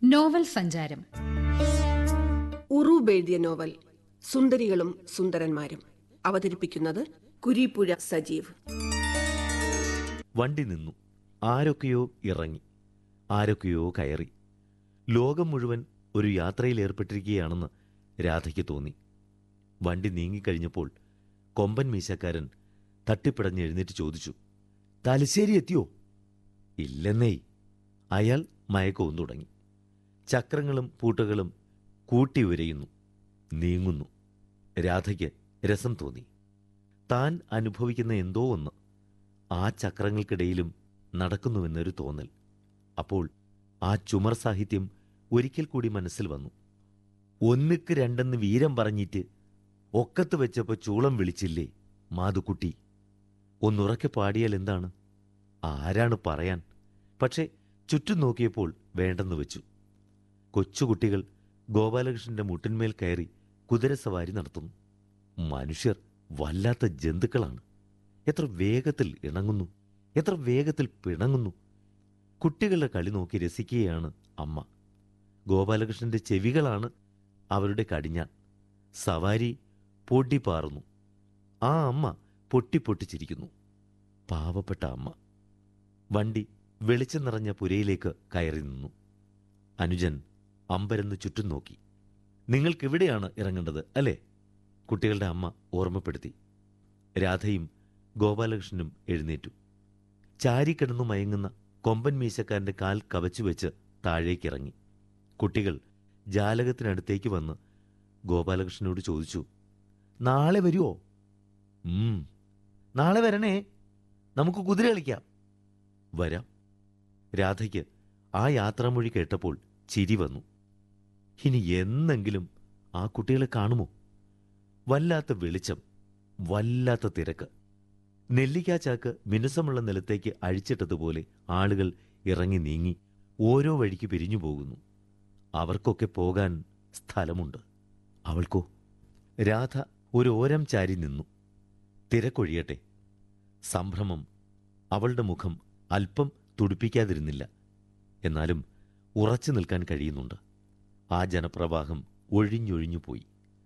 novel സഞ്ചാരം ഉറൂബ് എഴുതിയ novel സുന്ദരികളും സുന്ദരന്മാരും അവതരിപ്പിക്കുന്നത് കുരീപ്പുഴ സജീവ് വണ്ടി നിന്നു ആരൊക്കെയോ ഇറങ്ങി ആരൊക്കെയോ കയറി ലോകം മുഴുവൻ ഒരു യാത്രയിൽ ഏർപ്പെട്ടിരിക്കുകയാണെന്ന് രാധയ്ക്ക് തോന്നി വണ്ടി നീങ്ങിക്കഴിഞ്ഞപ്പോൾ കൊമ്പൻ മീശക്കാരൻ തട്ടിപ്പിടഞ്ഞ് എഴുന്നേറ്റ് ചോദിച്ചു തലശ്ശേരി എത്തിയോ ഇല്ലെന്നേയ് അയാൾ മയക്കവും തുടങ്ങി ചക്രങ്ങളും പൂട്ടുകളും കൂട്ടി ഉരയുന്നു നീങ്ങുന്നു രാധയ്ക്ക് രസം തോന്നി താൻ അനുഭവിക്കുന്ന എന്തോ ഒന്ന് ആ ചക്രങ്ങൾക്കിടയിലും നടക്കുന്നുവെന്നൊരു തോന്നൽ അപ്പോൾ ആ ചുമർ സാഹിത്യം ഒരിക്കൽ കൂടി മനസ്സിൽ വന്നു ഒന്നുക്ക് രണ്ടെന്ന് വീരം പറഞ്ഞിട്ട് ഒക്കത്ത് വെച്ചപ്പോ ചൂളം വിളിച്ചില്ലേ മാതുക്കുട്ടി ഒന്നുറക്കെ പാടിയാൽ എന്താണ് ആരാണ് പറയാൻ പക്ഷേ ചുറ്റും നോക്കിയപ്പോൾ വേണ്ടെന്ന് വെച്ചു കൊച്ചുകുട്ടികൾ ഗോപാലകൃഷ്ണന്റെ മുട്ടിന്മേൽ കയറി കുതിരസവാരി നടത്തുന്നു മനുഷ്യർ വല്ലാത്ത ജന്തുക്കളാണ് എത്ര വേഗത്തിൽ ഇണങ്ങുന്നു എത്ര വേഗത്തിൽ പിണങ്ങുന്നു കുട്ടികളുടെ കളി നോക്കി രസിക്കുകയാണ് അമ്മ ഗോപാലകൃഷ്ണന്റെ ചെവികളാണ് അവരുടെ കടിഞ്ഞാൻ സവാരി പൊടിപ്പാറുന്നു ആ അമ്മ പൊട്ടിപ്പൊട്ടിച്ചിരിക്കുന്നു പാവപ്പെട്ട അമ്മ വണ്ടി വെളിച്ചം നിറഞ്ഞ പുരയിലേക്ക് കയറി നിന്നു അനുജൻ അമ്പരന്ന് ചുറ്റും നോക്കി നിങ്ങൾക്കിവിടെയാണ് ഇറങ്ങേണ്ടത് അല്ലേ കുട്ടികളുടെ അമ്മ ഓർമ്മപ്പെടുത്തി രാധയും ഗോപാലകൃഷ്ണനും എഴുന്നേറ്റു ചാരിക്കിടന്നു മയങ്ങുന്ന കൊമ്പൻ മീശക്കാരന്റെ കാൽ കവച്ചു വെച്ച് താഴേക്കിറങ്ങി കുട്ടികൾ ജാലകത്തിനടുത്തേക്ക് വന്ന് ഗോപാലകൃഷ്ണനോട് ചോദിച്ചു നാളെ വരുമോ ഉം നാളെ വരണേ നമുക്ക് കുതിര കളിക്കാം വരാം രാധയ്ക്ക് ആ യാത്രാമൊഴി കേട്ടപ്പോൾ ചിരി വന്നു ഇനി എന്നെങ്കിലും ആ കുട്ടികളെ കാണുമോ വല്ലാത്ത വെളിച്ചം വല്ലാത്ത തിരക്ക് നെല്ലിക്കാച്ചാക്ക് മിനുസമുള്ള നിലത്തേക്ക് അഴിച്ചിട്ടതുപോലെ ആളുകൾ ഇറങ്ങി നീങ്ങി ഓരോ വഴിക്ക് പിരിഞ്ഞു പോകുന്നു അവർക്കൊക്കെ പോകാൻ സ്ഥലമുണ്ട് അവൾക്കോ രാധ ഒരു ഓരം ചാരി നിന്നു തിരക്കൊഴിയട്ടെ സംഭ്രമം അവളുടെ മുഖം അല്പം തുടിപ്പിക്കാതിരുന്നില്ല എന്നാലും ഉറച്ചു നിൽക്കാൻ കഴിയുന്നുണ്ട് ആ ജനപ്രവാഹം ഒഴിഞ്ഞൊഴിഞ്ഞു പോയി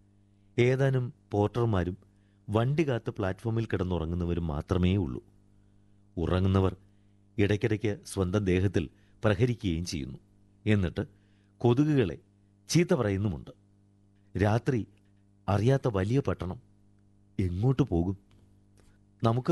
ഏതാനും പോർട്ടർമാരും വണ്ടി കാത്ത് പ്ലാറ്റ്ഫോമിൽ കിടന്നുറങ്ങുന്നവരും മാത്രമേ ഉള്ളൂ ഉറങ്ങുന്നവർ ഇടയ്ക്കിടയ്ക്ക് സ്വന്തം ദേഹത്തിൽ പ്രഹരിക്കുകയും ചെയ്യുന്നു എന്നിട്ട് കൊതുകുകളെ ചീത്ത പറയുന്നുമുണ്ട് രാത്രി അറിയാത്ത വലിയ പട്ടണം എങ്ങോട്ട് പോകും നമുക്ക്